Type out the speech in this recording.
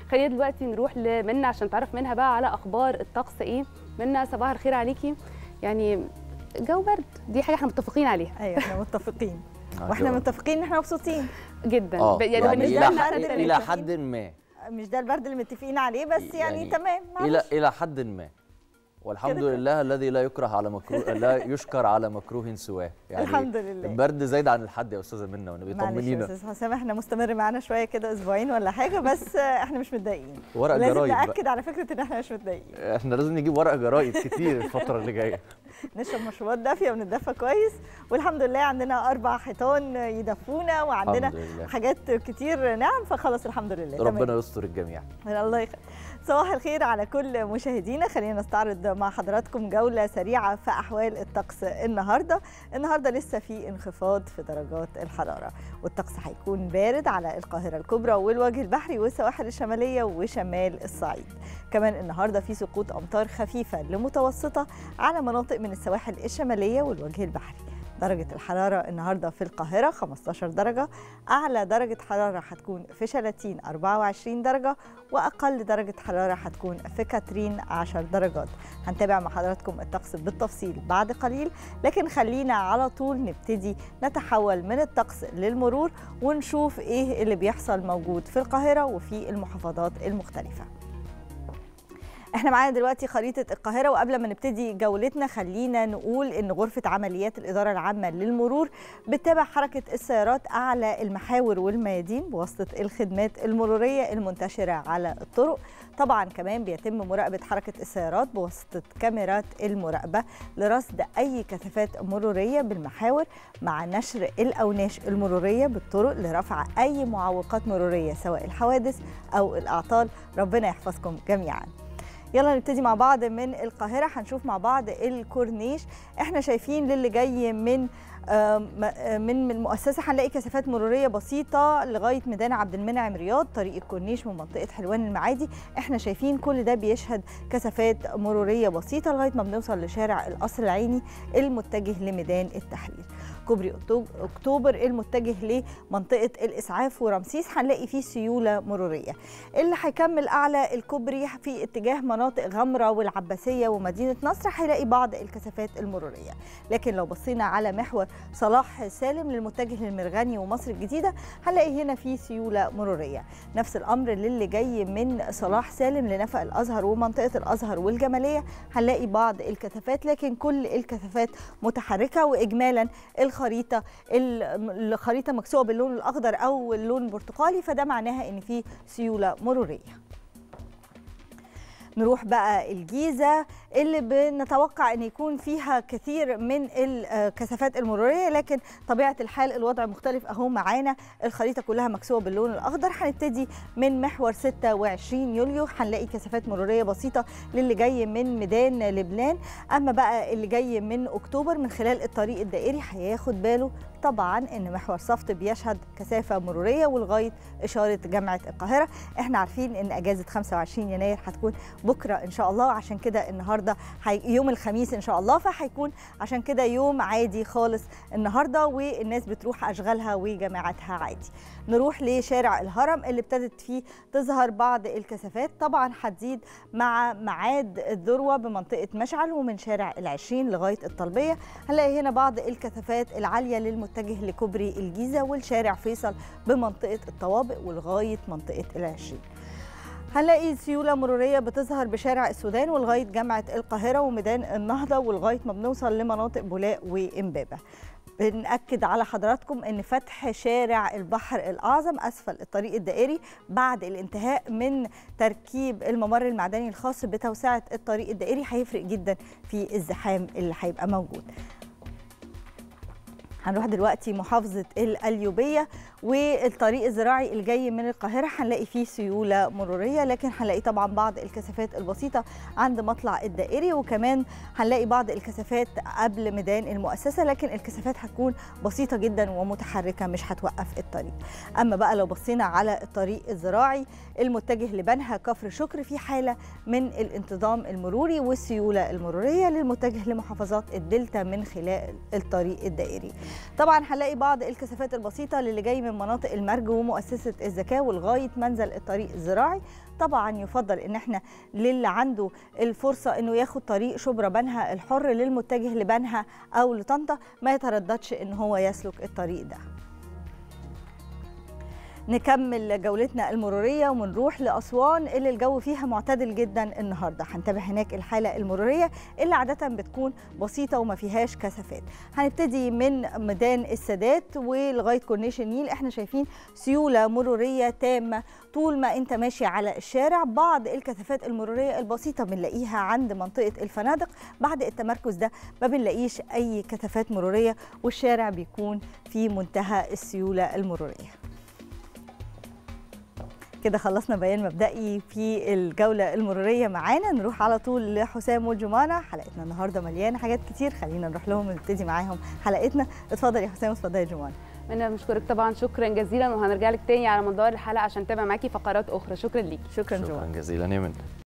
خلينا دلوقتي نروح لمنى عشان تعرف منها بقى على اخبار الطقس ايه منى صباح الخير عليكي يعني جو برد دي حاجه احنا متفقين عليها ايوه احنا متفقين واحنا متفقين ان احنا مبسوطين جدا اه ب- يعني, بالنسبة الى لنا حد إحنا الى التلاتة. حد ما مش ده البرد اللي متفقين عليه بس يعني, يعني يعني تمام الى معلش. الى حد ما والحمد كده كده. لله الذي لا يكره على مكروه لا يشكر على مكروه سواه يعني الحمد لله. البرد زايد عن الحد يا استاذه منى ونبي معلش يا طمنينا استاذ حسام احنا مستمر معانا شويه كده اسبوعين ولا حاجه بس آه، احنا مش متضايقين ورق لازم جرايد بقى. ناكد على فكره ان احنا مش متضايقين احنا لازم نجيب ورق جرايد كتير الفتره اللي جايه نشرب مشروبات دافيه ونتدفى كويس والحمد لله عندنا اربع حيطان يدفونا وعندنا الحمد لله. حاجات كتير نعم فخلاص الحمد لله تمام. ربنا يستر الجميع الله يخ... صباح الخير على كل مشاهدينا خلينا نستعرض مع حضراتكم جولة سريعة في أحوال الطقس النهاردة النهاردة لسه في انخفاض في درجات الحرارة والطقس هيكون بارد على القاهرة الكبرى والوجه البحري والسواحل الشمالية وشمال الصعيد كمان النهاردة في سقوط أمطار خفيفة لمتوسطة على مناطق من السواحل الشمالية والوجه البحري درجة الحرارة النهاردة في القاهرة 15 درجة أعلى درجة حرارة هتكون في شلاتين 24 درجة وأقل درجة حرارة هتكون في كاترين 10 درجات هنتابع مع حضراتكم الطقس بالتفصيل بعد قليل لكن خلينا على طول نبتدي نتحول من الطقس للمرور ونشوف إيه اللي بيحصل موجود في القاهرة وفي المحافظات المختلفة احنا معانا دلوقتي خريطة القاهرة وقبل ما نبتدي جولتنا خلينا نقول ان غرفة عمليات الإدارة العامة للمرور بتتابع حركة السيارات أعلى المحاور والميادين بواسطة الخدمات المرورية المنتشرة على الطرق طبعا كمان بيتم مراقبة حركة السيارات بواسطة كاميرات المراقبة لرصد أي كثافات مرورية بالمحاور مع نشر الأوناش المرورية بالطرق لرفع أي معوقات مرورية سواء الحوادث أو الأعطال ربنا يحفظكم جميعاً يلا نبتدي مع بعض من القاهرة هنشوف مع بعض الكورنيش احنا شايفين للي جاي من آم، آه، من من المؤسسة هنلاقي كثافات مرورية بسيطة لغاية ميدان عبد المنعم رياض طريق الكورنيش من منطقة حلوان المعادي احنا شايفين كل ده بيشهد كثافات مرورية بسيطة لغاية ما بنوصل لشارع القصر العيني المتجه لميدان التحرير كوبري أكتوب- اكتوبر المتجه لمنطقة الإسعاف ورمسيس هنلاقي فيه سيولة مرورية اللي هيكمل اعلى الكوبري في اتجاه مناطق غمره والعباسيه ومدينه نصر هيلاقي بعض الكثافات المروريه لكن لو بصينا على محور صلاح سالم للمتجه للمرغني ومصر الجديده هنلاقي هنا في سيوله مروريه نفس الامر للي جاي من صلاح سالم لنفق الازهر ومنطقه الازهر والجماليه هنلاقي بعض الكثافات لكن كل الكثافات متحركه واجمالا الخريطه ال- الخريطه مكسوه باللون الاخضر او اللون البرتقالي فده معناها ان في سيوله مروريه نروح بقى الجيزة اللي بنتوقع أن يكون فيها كثير من الكثافات المرورية لكن طبيعة الحال الوضع مختلف أهو معانا الخريطة كلها مكسوة باللون الأخضر هنبتدي من محور 26 يوليو هنلاقي كثافات مرورية بسيطة للي جاي من ميدان لبنان أما بقى اللي جاي من أكتوبر من خلال الطريق الدائري هياخد باله طبعا ان محور صفت بيشهد كثافه مروريه ولغايه اشاره جامعه القاهره احنا عارفين ان اجازه 25 يناير هتكون بكره ان شاء الله وعشان كده النهارده حي... يوم الخميس ان شاء الله فهيكون عشان كده يوم عادي خالص النهارده والناس بتروح اشغالها وجامعاتها عادي نروح لشارع الهرم اللي ابتدت فيه تظهر بعض الكثافات طبعا هتزيد مع ميعاد الذروه بمنطقه مشعل ومن شارع العشرين لغايه الطلبيه هنلاقي هنا بعض الكثافات العاليه للمتجه لكوبري الجيزه والشارع فيصل بمنطقه الطوابق ولغايه منطقه العشرين هنلاقي سيولة مرورية بتظهر بشارع السودان ولغاية جامعة القاهرة وميدان النهضة ولغاية ما بنوصل لمناطق بولاق وإمبابة بنأكد على حضراتكم أن فتح شارع البحر الأعظم أسفل الطريق الدائري بعد الانتهاء من تركيب الممر المعدني الخاص بتوسعة الطريق الدائري هيفرق جدا في الزحام اللي هيبقى موجود هنروح دلوقتي محافظة القليوبية والطريق الزراعي الجاي من القاهرة هنلاقي فيه سيولة مرورية لكن هنلاقي طبعا بعض الكثافات البسيطة عند مطلع الدائري وكمان هنلاقي بعض الكثافات قبل ميدان المؤسسة لكن الكثافات هتكون بسيطة جدا ومتحركة مش هتوقف الطريق أما بقى لو بصينا على الطريق الزراعي المتجه لبنها كفر شكر في حالة من الانتظام المروري والسيولة المرورية للمتجه لمحافظات الدلتا من خلال الطريق الدائري طبعا هنلاقي بعض الكثافات البسيطه للي جاي من مناطق المرج ومؤسسه الزكاه ولغايه منزل الطريق الزراعي طبعا يفضل ان احنا للي عنده الفرصه انه ياخد طريق شبرا بنها الحر للمتجه لبنها او لطنطا ما يترددش ان هو يسلك الطريق ده نكمل جولتنا المرورية ونروح لأسوان اللي الجو فيها معتدل جدا النهاردة هنتابع هناك الحالة المرورية اللي عادة بتكون بسيطة وما فيهاش كثافات هنبتدي من ميدان السادات ولغاية كورنيش النيل احنا شايفين سيولة مرورية تامة طول ما انت ماشي على الشارع بعض الكثافات المرورية البسيطة بنلاقيها عند منطقة الفنادق بعد التمركز ده ما بنلاقيش أي كثافات مرورية والشارع بيكون في منتهى السيولة المرورية كده خلصنا بيان مبدئي في الجولة المرورية معانا نروح على طول لحسام والجمانة حلقتنا النهاردة مليانة حاجات كتير خلينا نروح لهم ونبتدي معاهم حلقتنا اتفضل يا حسام اتفضل يا جمانة انا بشكرك طبعا شكرا جزيلا وهنرجع لك تاني على مدار الحلقه عشان نتابع معاكي فقرات اخرى شكرا ليكي شكرا, شكرا جزيلا يا منى